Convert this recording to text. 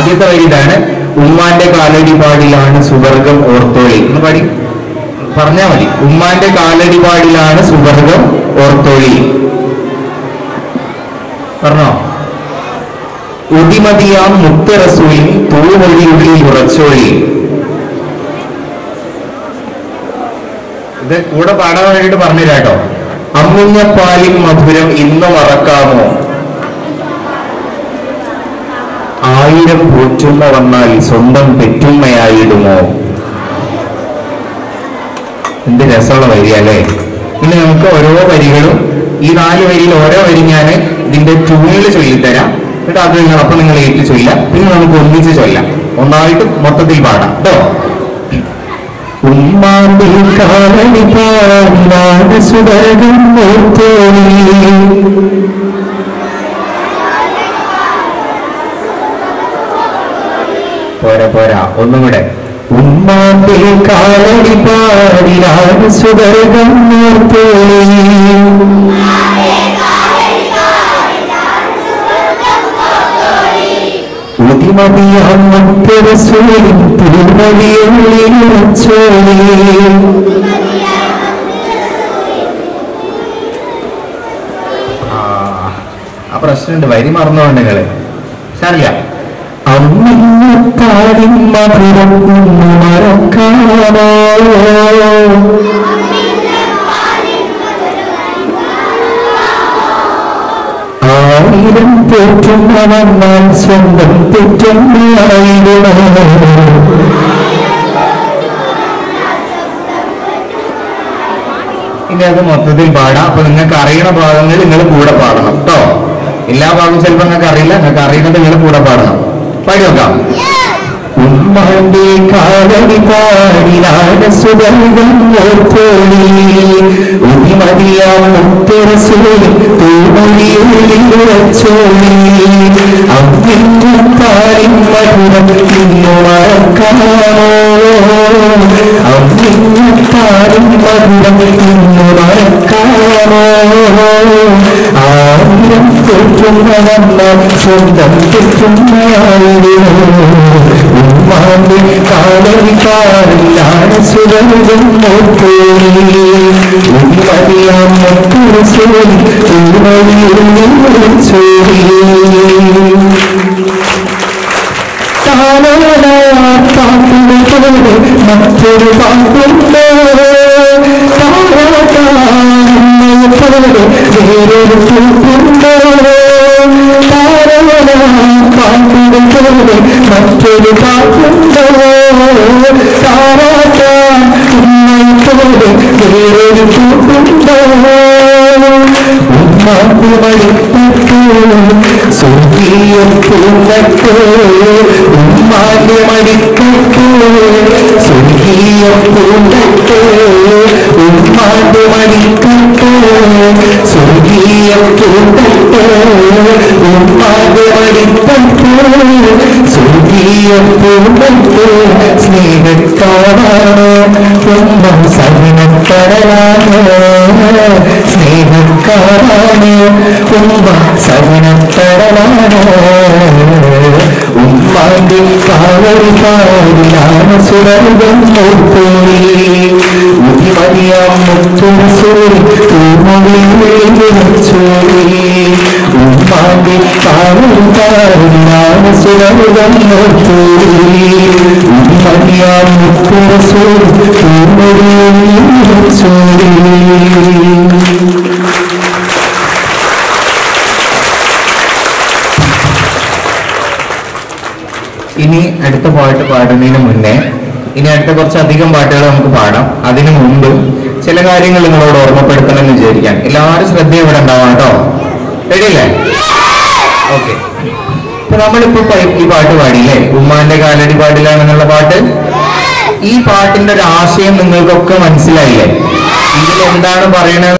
ആദ്യത്തെ വരി ഇതാണ് ഉമ്മാന്റെ കാലടിപാടിലാണ് സുവർഗം ഓർത്തോളി എന്ന് പാടി പറഞ്ഞാ മതി ഉമ്മാന്റെ കാലടിപാടിലാണ് സുവർഗം ഓർത്തോളി പറഞ്ഞോ ഉദിമതിയാം മുത്തറസൂലിൻ തൂവഴിയുള്ളിൽ ഉറച്ചോളി ഇത് കൂടെ പാടാൻ വേണ്ടിയിട്ട് പറഞ്ഞില്ല കേട്ടോ അമ്മുഞ്ഞപ്പാലിൻ മധുരം ഇന്ന് മറക്കാമോ ആയിരം പോറ്റുമ്മ വന്നാൽ സ്വന്തം പെറ്റുമ്മയായിടുമോ എന്ത് രസമുള്ള വരി അല്ലേ ഇനി നമുക്ക് ഓരോ വരികളും ഈ നാല് വരിയിൽ ഓരോ വരി ഞാൻ ഇതിന്റെ ട്യൂണിൽ ചൊല്ലിത്തരാം എന്നിട്ട് അത് നിങ്ങൾ അപ്പൊ നിങ്ങൾ ഏറ്റു ചൊല്ലാം പിന്നെ നമുക്ക് ഒന്നിച്ച് ചൊല്ലാം ഒന്നായിട്ട് മൊത്തത്തിൽ പാടാം കേട്ടോ ഉമ്മാന്റെ കാലടി പാടിനാട് സുവർഗം ഓർത്തോളി പോരാ പോരാ ഒന്നും കൂടെ ഉമ്മാന്റെ കാലടി പാടിനാട് സുവർഗം ഓർത്തോളി ഉതിമതിയാം മറ്റൊരസൂലിൻ തിരുവഴിയുള്ളിൽ ഉറച്ചോളി ആ ആ പ്രശ്നമുണ്ട് വരി മറന്നുകൊണ്ട് നിങ്ങള് സാറില്ല അമ്മിഞ്ഞത്താടിൻ മധുരം ഒന്ന് മറക്കാമോ ആയിരം തെറ്റുന്ന വന്നാൽ സ്വന്തം തെറ്റുന്നതായിടണോ ഇനി അത് മൊത്തത്തിൽ പാടാം അപ്പൊ നിങ്ങൾക്ക് അറിയണ ഭാഗങ്ങൾ നിങ്ങൾ കൂടെ പാടണം കേട്ടോ എല്ലാ ഭാഗവും ചിലപ്പോൾ നിങ്ങൾക്ക് അറിയില്ല നിങ്ങൾക്ക് അറിയുന്നത് നിങ്ങൾ കൂടെ പാടണം പാടി നോക്കാം ഉമ്മാന്റെ കാലടി പാടിനാട് സുഗന്ധം ഓർത്തോളി ഉതിമതിയാം മുത്തരസൂലി തൂമൊഴിയുള്ളിൽ ഉറച്ചോളി അമ്മിന്റെ താരിൻ മധുരം ഇന്നു മറക്കാമോ അമ്മിന്റെ താരിൻ മധുരം ഇന്നു മറക്കാമോ ആയിരം തെറ്റുന്നവന്ന സ്വന്തം തെറ്റുന്നയായിരുന്നു ഉമ്മാന്റെ കാലടി കാറിലാണ് സുരകം നോക്കേറി ഉമ്മതിയാം മറ്റൊരു സോലി ഉമ്മതിയിൽ ചോരി മറ്റൊരു പാട്ടുണ്ടോ വേറൊരു പൂക്കുണ്ടോ പാട്ടുകൾ മറ്റൊരു പാട്ടുണ്ടോ താരാട്ടാൻ ഉമ്മയോട് വേറൊരു പൂക്കുണ്ടോ ഉമ്മാക്ക് മടിപ്പെട്ടു സ്വർഗീയം പൂണ്ടോ ഉമ്മാന്റെ മടിപ്പെട്ടു സ്വർഗീയം പൂണ്ടോ ഉമ്മാന്റെ മടിപ്പെട്ടു സ്വർഗീയം പൂണ്ടോ ഉമ്മാന്റെ മടിപ്പെട്ടു സ്വർഗീയം പൂണ്ടോ സ്നേഹക്കാരാണോ ഉമ്മ സഹനക്കടലാണോ സ്നേഹക്കാരാണോ ഉമ്മ സഹനക്കടലാണോ ഉമ്മാന്റെ കാവടി പാടിലാണ് സുരകം നോക്കോളി ഉതിമതിയാം മുത്തൊരു സൂരി തൂമൊഴിച്ചോളി ഉമ്മാന്റെ കാവടി പാടിലാണ് സുരകം നോക്കോളി ഉതിമതിയാം മുത്തൊരു സൂരി തൂമൊഴിച്ചോളി ഇനി അടുത്ത പാട്ട് പാടുന്നതിന് മുന്നേ ഇനി അടുത്ത കുറച്ചധികം പാട്ടുകൾ നമുക്ക് പാടാം അതിനു മുമ്പ് ചില കാര്യങ്ങൾ നിങ്ങളോട് ഓർമ്മപ്പെടുത്തണം എന്ന് വിചാരിക്കാൻ എല്ലാവരും ശ്രദ്ധ ഇവിടെ ഉണ്ടാവാം കേട്ടോ റെഡിയല്ലേ ഓക്കെ ഇപ്പൊ നമ്മളിപ്പോ പ- ഈ പാട്ട് പാടിയില്ലേ ഉമ്മാന്റെ കാലടി പാടിലാണെന്നുള്ള പാട്ട് ഈ പാട്ടിന്റെ ഒരു ആശയം നിങ്ങൾക്കൊക്കെ മനസ്സിലായില്ലേ ഇതിൽ എന്താണ് പറയണത്